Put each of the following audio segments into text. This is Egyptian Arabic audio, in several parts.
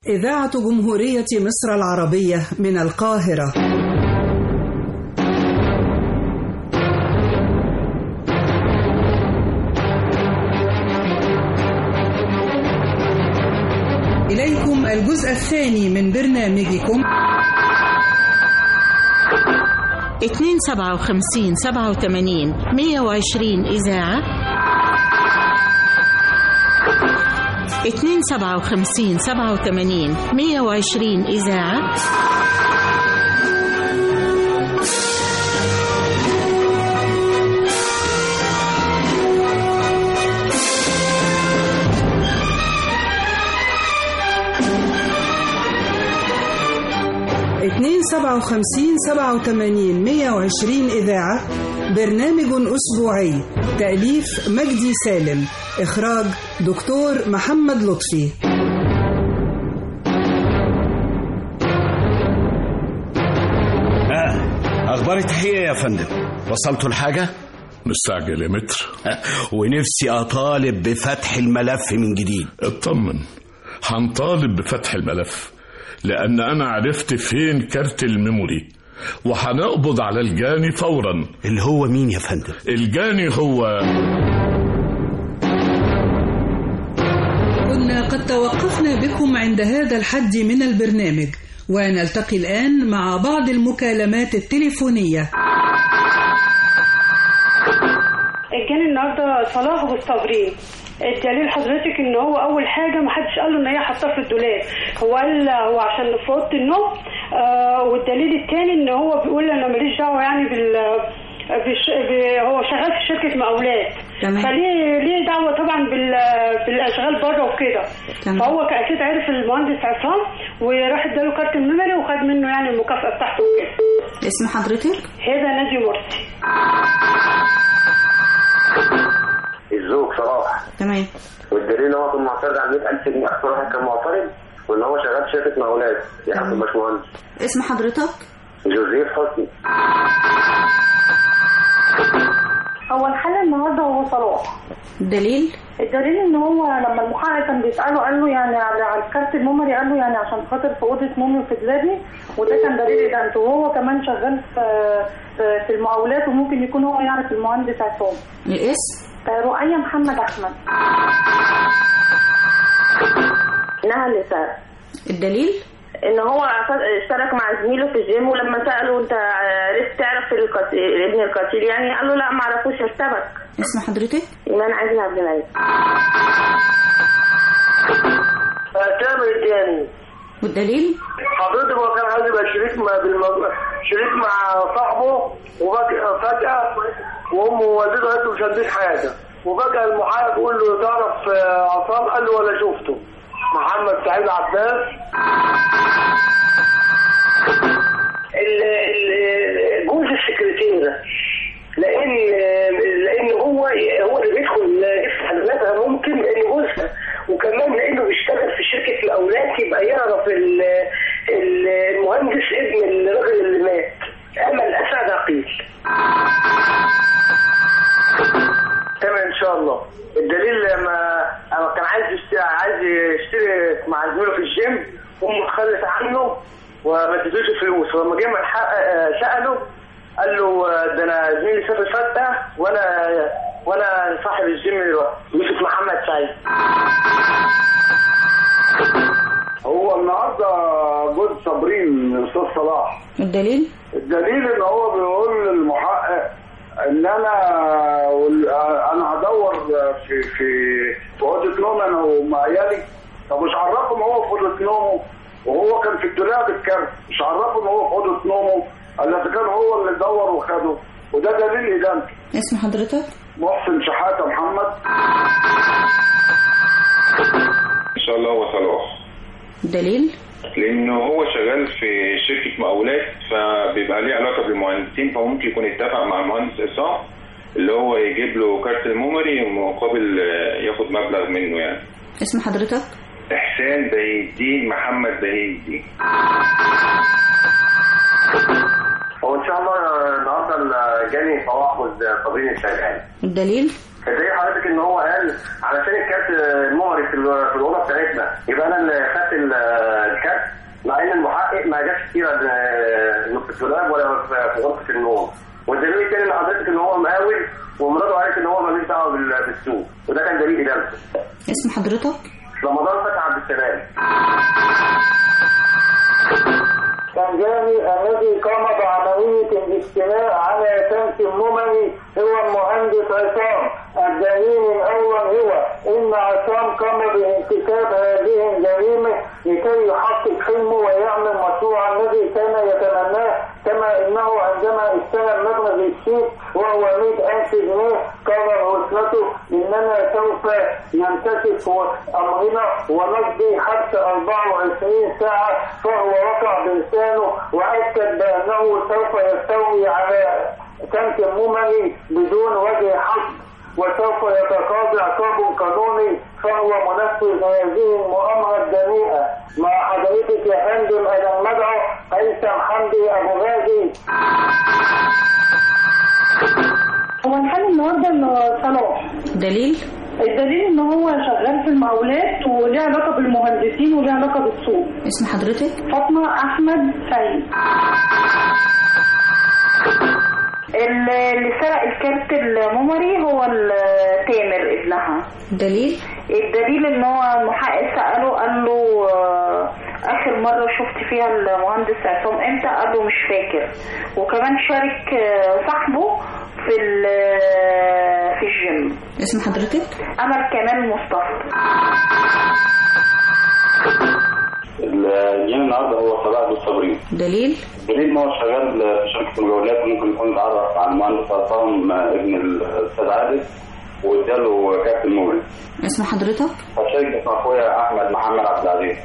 إذاعة جمهورية مصر العربية من القاهرة إليكم الجزء الثاني من برنامجكم 257 87 120 إذاعة 257 87 120 إذاعة اتنين سبعة وخمسين سبعة وتمانين مية وعشرين إذاعة برنامج أسبوعي تأليف مجدي سالم إخراج دكتور محمد لطفي آه أخبار التحقيق يا فندم وصلتوا الحاجة؟ مستعجل يا متر ونفسي أطالب بفتح الملف من جديد اطمن هنطالب بفتح الملف لأن أنا عرفت فين كارت الميموري وهنقبض على الجاني فورا اللي هو مين يا فندم؟ الجاني هو كنا قد توقفنا بكم عند هذا الحد من البرنامج ونلتقي الآن مع بعض المكالمات التليفونية الجاني النهارده صلاح والصابرين الدليل حضرتك ان هو اول حاجه ما حدش قال له ان هي حطاه في الدولاب هو قال هو عشان في اوضه النوم آه والدليل الثاني ان هو بيقول انا ماليش دعوه يعني بال بش... ب... هو شغال في شركه مقاولات تمام. فليه ليه دعوه طبعا بال... بالاشغال بره وكده تمام. فهو اكيد عرف المهندس عصام وراح اداله كارت الميموري وخد منه يعني المكافاه بتاعته وكده اسم حضرتك؟ هذا نادي مرسي الزوج صلاح تمام والدليل ان هو كان معترض على 100000 جنيه اكتر واحد كان معترض وان هو شغال في شركه مقاولات يا عبد الباشمهندس اسم حضرتك؟ جوزيف حسني هو الحل النهارده هو صلاح دليل الدليل ان هو لما المحقق كان بيساله قال له يعني على على الكارت الميموري قال له يعني عشان خاطر في اوضه نومي في دولابي وده كان دليل ادانته وهو كمان شغال في في- في المقاولات وممكن يكون هو يعرف المهندس عصام الاسم؟ آه، رؤية محمد احمد انها اللي سرق الدليل؟ ان هو اشترك مع زميله في الجيم ولما ساله انت عرفت تعرف القتيل ابن القتيل يعني قال له لا ما اعرفوش اشتبك اسم حضرتك؟ ايمان عايزين عبد الملك تامر الجاني والدليل؟ حضرتك هو كان عايز يبقى شريك مع بالمج... شريك مع صاحبه وفجأة فجأة وامه ووالدته قالت له مش هديك حاجة وفجأة المحقق بيقول له تعرف آه، عصام قال له ولا شفته محمد سعيد عباس ال- ال- جوز السكرتيرة لان لان هو هو اللي بيدخل يفتح دماغها ممكن لان جوزها وكمان لانه بيشتغل في شركه الاولاد يبقى يعرف ال- ال- المهندس ابن الراجل اللي مات امل اسعد عقيل تمام ان شاء الله الدليل لما انا كان عايز يشتري عايز يشتري مع زميله في الجيم وامه تخلت عنه وما تدوش فلوس ولما جه من الحق آه، ساله قال له آه، ده انا زميلي سافر فجأة وانا وانا صاحب الجيم دلوقتي يوسف محمد سعيد هو النهارده جوز صابرين استاذ صلاح الدليل؟ الدليل ان هو بيقول للمحقق ان انا انا هدور في في في اوضه نوم انا ومعيالي طب مش عرفهم هو في اوضه نومه وهو كان في الدولاب الكارت مش عرفهم هو في اوضه نومه الا اذا كان هو اللي دور وخده وده دليل ادانته اسم حضرتك؟ محسن شحاته محمد ان شاء الله هو صلاح الدليل؟ لانه هو شغال في شركه مقاولات فبيبقى ليه علاقه بالمهندسين فممكن يكون اتفق مع المهندس عصام اللي هو يجيب له كارت الميموري مقابل آه، ياخد مبلغ منه يعني اسم حضرتك؟ احسان بهي الدين محمد بهي الدين هو ان شاء الله النهارده جاني تواحد صابرين الشغال الدليل؟ زي حضرتك ان هو قال علشان الكارت المهري في ال- في الاوضه بتاعتنا يبقى انا اللي خدت ال- مع ان المحقق ما جابش سيره آه، في الدولاب ولا في غرفه النوم والدليل الثاني ان حضرتك ان هو مقاول ومراته قالت ان هو ملوش دعوه بال- بالسوق وده كان دليل ادانته اسم حضرتك رمضان فتحي عبد السلام كان جاني الذي قام بعملية الاجتماع على تنك النمري هو المهندس عصام الدليل الأول هو إن عصام قام بانتكاب هذه الجريمة لكي يحقق حلمه ويعمل مشروع الذي كان يتمناه كما إنه عندما استلم مبلغ الشيك وهو 100000 جنيه قال لأسرته إننا سوف ينكشف أمرنا ونقضي حبس 24 ساعة فهو وقع بلسانه وأكد بأنه سوف يستولي على تنك الممني بدون وجه حق وسوف يتقاضى عقاب قانوني فهو منفذ هذه المؤامرة الدنيئة مع حضرتك يا فندم أنا المدعو هيثم حمدي أبو غازي هو الحل النهارده انه صلاح دليل الدليل ان هو شغال في المقاولات وليه علاقه بالمهندسين وليه علاقه بالسوق اسم حضرتك فاطمه احمد سيد اللي سرق الكارت الميموري هو ال- تامر ابنها دليل الدليل ان هو المحقق سأله قال له آه، اخر مرة شفت فيها المهندس عصام امتى قال له مش فاكر وكمان شارك آه، صاحبه في ال- في الجيم اسم حضرتك امل كمال مصطفى الجيم النهارده هو صلاح ابو الصبري دليل دليل ما هو شغال في شركه المجاولات وممكن يكون اتعرف على المهندس عصام ابن الاستاذ عادل واداله كارت المورد اسم حضرتك فشارك اسم اخويا احمد محمد عبد العزيز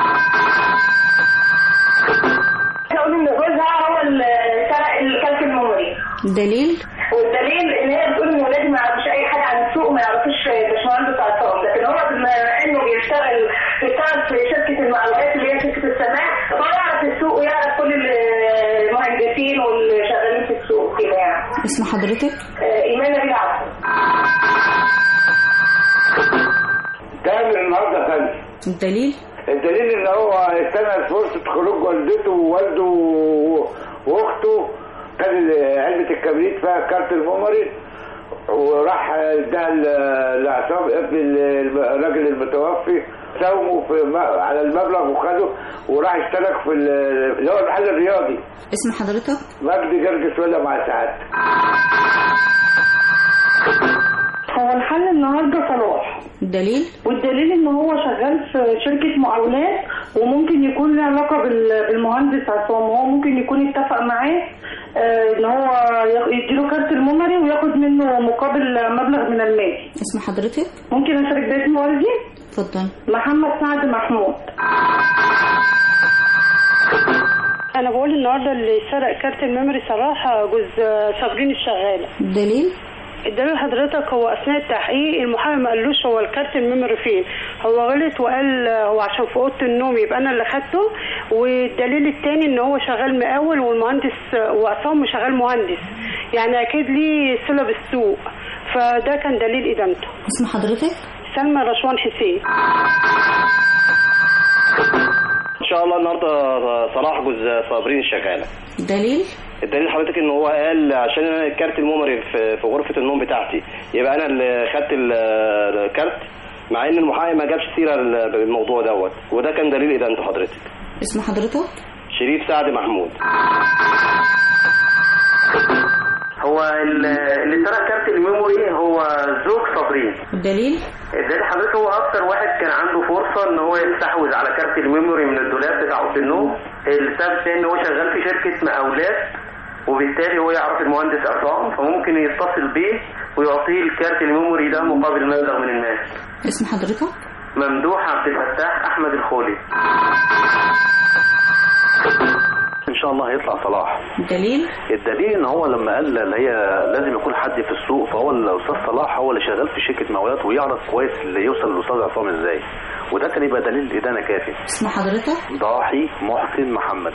تقول ان جوزها هو اللي سرق الكارت الميموري دليل والدليل ان هي بتقول ان ولادي ما يعرفوش اي حاجه عن السوق ما يعرفوش باشمهندس عصام لكن هو بما انه بيشتغل بيشتغل في شركه المقاولات اللي هي شركه السماء فهو يعرف السوق ويعرف كل المهندسين واللي شغالين في السوق كده يعني اسم حضرتك آه، ايمان نبيل عبد تامر النهارده فندم الدليل الدليل ان هو استنى فرصة خروج والدته ووالده و- واخته خد علبة الكبريت فيها كارت الميموري وراح اداها ل- لعصام ابن ال- الراجل المتوفي ساومه في م- على المبلغ وخده وراح اشترك في ال- اللي هو المحل الرياضي اسم حضرتك مجدي جرجس ولا مع سعد هو الحل النهارده صلاح دليل والدليل ان هو شغال في شركه مقاولات وممكن يكون له علاقه بال- بالمهندس عصام هو ممكن يكون اتفق معاه آه، ان هو ياخ- يديله كارت الميموري وياخد منه مقابل مبلغ من المال اسم حضرتك ممكن اشارك باسم والدي اتفضل محمد سعد محمود انا بقول النهارده اللي سرق كارت الميموري صلاح جوز صابرين الشغاله دليل الدليل حضرتك هو اثناء التحقيق المحامي ما قالوش هو الكارت الميموري فين هو غلط وقال هو عشان في اوضه النوم يبقى انا اللي خدته والدليل التاني ان هو شغال مقاول والمهندس وعصام شغال مهندس يعني اكيد ليه صله بالسوق فده كان دليل ادانته اسم حضرتك سلمى رشوان حسين ان شاء الله النهارده صلاح جوز صابرين الشغاله دليل الدليل حضرتك ان هو قال عشان انا الكارت الميموري في في غرفه النوم بتاعتي يبقى انا اللي خدت ال- الكارت مع ان المحامي ما جابش سيره بالموضوع دوت وده كان دليل ادانته حضرتك اسم حضرتك شريف سعد محمود هو ال- اللي سرق كارت الميموري هو زوج صابرين دليل الدليل حضرتك هو اكتر واحد كان عنده فرصه ان هو يستحوذ على كارت الميموري من الدولاب بتاع اوضه النوم السبب الثاني ان هو شغال في شركه مقاولات وبالتالي هو يعرف المهندس عصام فممكن يتصل بيه ويعطيه الكارت الميموري ده مقابل مبلغ من المال اسم حضرتك ممدوح عبد الفتاح احمد الخولي ان شاء الله هيطلع صلاح دليل الدليل ان هو لما قال اللي هي لازم يكون حد في السوق فهو الاستاذ صلاح هو اللي شغال في شركه مقاولات ويعرف كويس اللي يوصل للاستاذ عصام ازاي وده كان يبقى دليل ادانه كافي اسم حضرتك ضاحي محسن محمد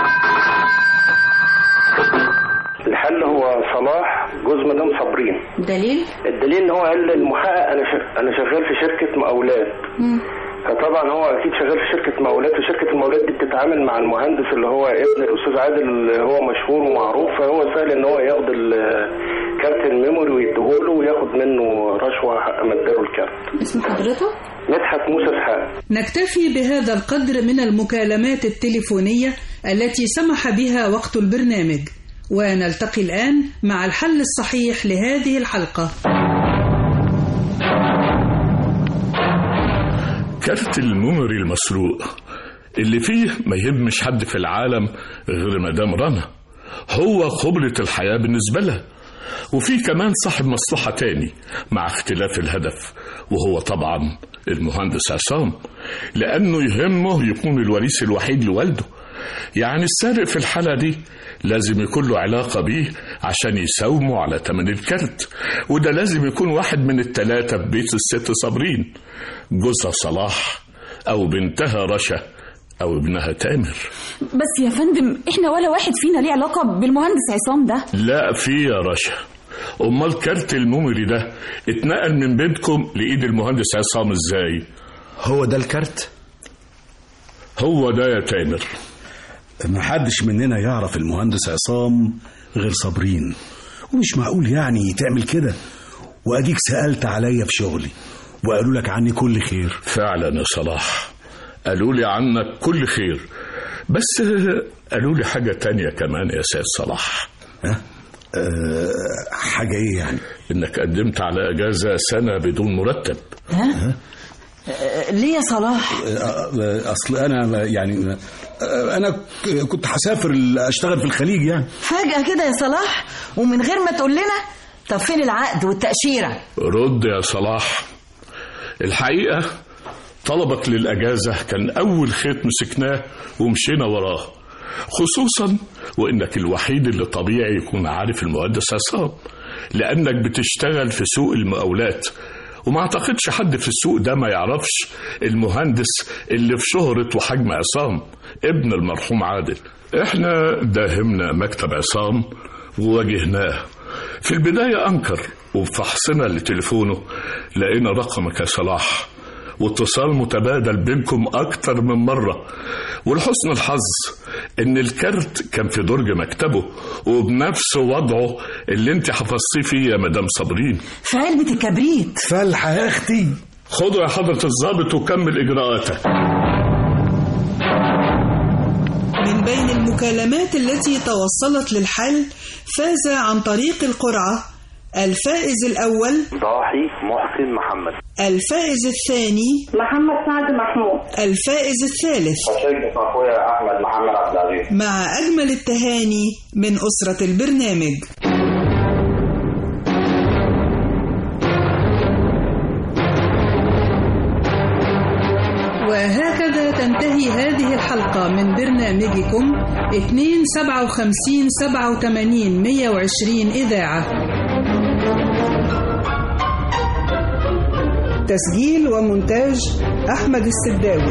الحل هو صلاح جوز مدام صابرين دليل الدليل ان هو قال للمحقق انا ش... انا شغال في شركه مقاولات مم. فطلب طبعا هو اكيد شغال في شركه مقاولات وشركه المقاولات دي بتتعامل مع المهندس اللي هو ابن الاستاذ عادل اللي هو مشهور ومعروف فهو سهل ان هو ياخد ال- كارت الميموري ويديهوله وياخد منه رشوه حق ما اداله الكارت اسم حضرتك مدحت موسى اسحاق نكتفي بهذا القدر من المكالمات التليفونية التي سمح بها وقت البرنامج ونلتقي الآن مع الحل الصحيح لهذه الحلقة كارت الميموري المسروق اللي فيه ما يهمش حد في العالم غير مدام رنا هو خبرة الحياة بالنسبة لها وفي كمان صاحب مصلحة تاني مع اختلاف الهدف وهو طبعا المهندس عصام لأنه يهمه يكون الوريث الوحيد لوالده يعني السارق في الحالة دي لازم يكون له علاقة بيه عشان يساوموا على تمن الكارت وده لازم يكون واحد من التلاتة في بيت الست صابرين جوزها صلاح أو بنتها رشا أو ابنها تامر بس يا فندم احنا ولا واحد فينا ليه علاقة بالمهندس عصام ده لا في يا رشا أمال كارت الميموري ده اتنقل من بيتكم لإيد المهندس عصام إزاي هو ده الكارت هو ده يا تامر محدش مننا يعرف المهندس عصام غير صابرين ومش معقول يعني تعمل كده واديك سألت عليا في شغلي وقالوا لك عني كل خير فعلا يا صلاح قالوا لي عنك كل خير بس قالوا لي حاجة تانية كمان يا سيد صلاح ها؟ أه حاجة ايه يعني انك قدمت على اجازة سنة بدون مرتب ها؟ آه، ليه يا صلاح؟ أه، اصل انا يعني أه، انا ك- كنت هسافر ال- اشتغل في الخليج يعني فجأة كده يا صلاح ومن غير ما تقول لنا طب فين العقد والتأشيرة؟ رد يا صلاح الحقيقة طلبك للأجازة كان أول خيط مسكناه ومشينا وراه خصوصا وإنك الوحيد اللي طبيعي يكون عارف المهندس عصام لأنك بتشتغل في سوق المقاولات وما اعتقدش حد في السوق ده ما يعرفش المهندس اللي في شهرة وحجم عصام ابن المرحوم عادل احنا داهمنا مكتب عصام وواجهناه في البداية أنكر وبفحصنا لتليفونه لقينا رقمك يا صلاح واتصال متبادل بينكم أكتر من مرة ولحسن الحظ إن الكارت كان في درج مكتبه وبنفس وضعه اللي انت حفظتيه فيه يا مدام صابرين في علبة الكبريت فالحة يا أختي خده يا حضرة الضابط وكمل إجراءاتك من بين المكالمات التي توصلت للحل فاز عن طريق القرعة الفائز الأول ضاحي محسن محمد الفائز الثاني محمد سعد محمود الفائز الثالث شركة أخويا أحمد محمد عبد العزيز مع أجمل التهاني من أسرة البرنامج وهكذا تنتهي هذه الحلقة من برنامجكم 257 87 120 إذاعة تسجيل ومونتاج أحمد السداوي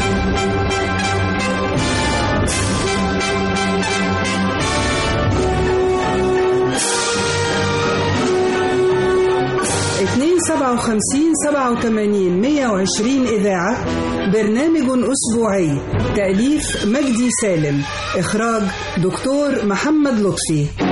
اتنين سبعة وخمسين سبعة وتمانين مية وعشرين إذاعة برنامج أسبوعي تأليف مجدي سالم إخراج دكتور محمد لطفي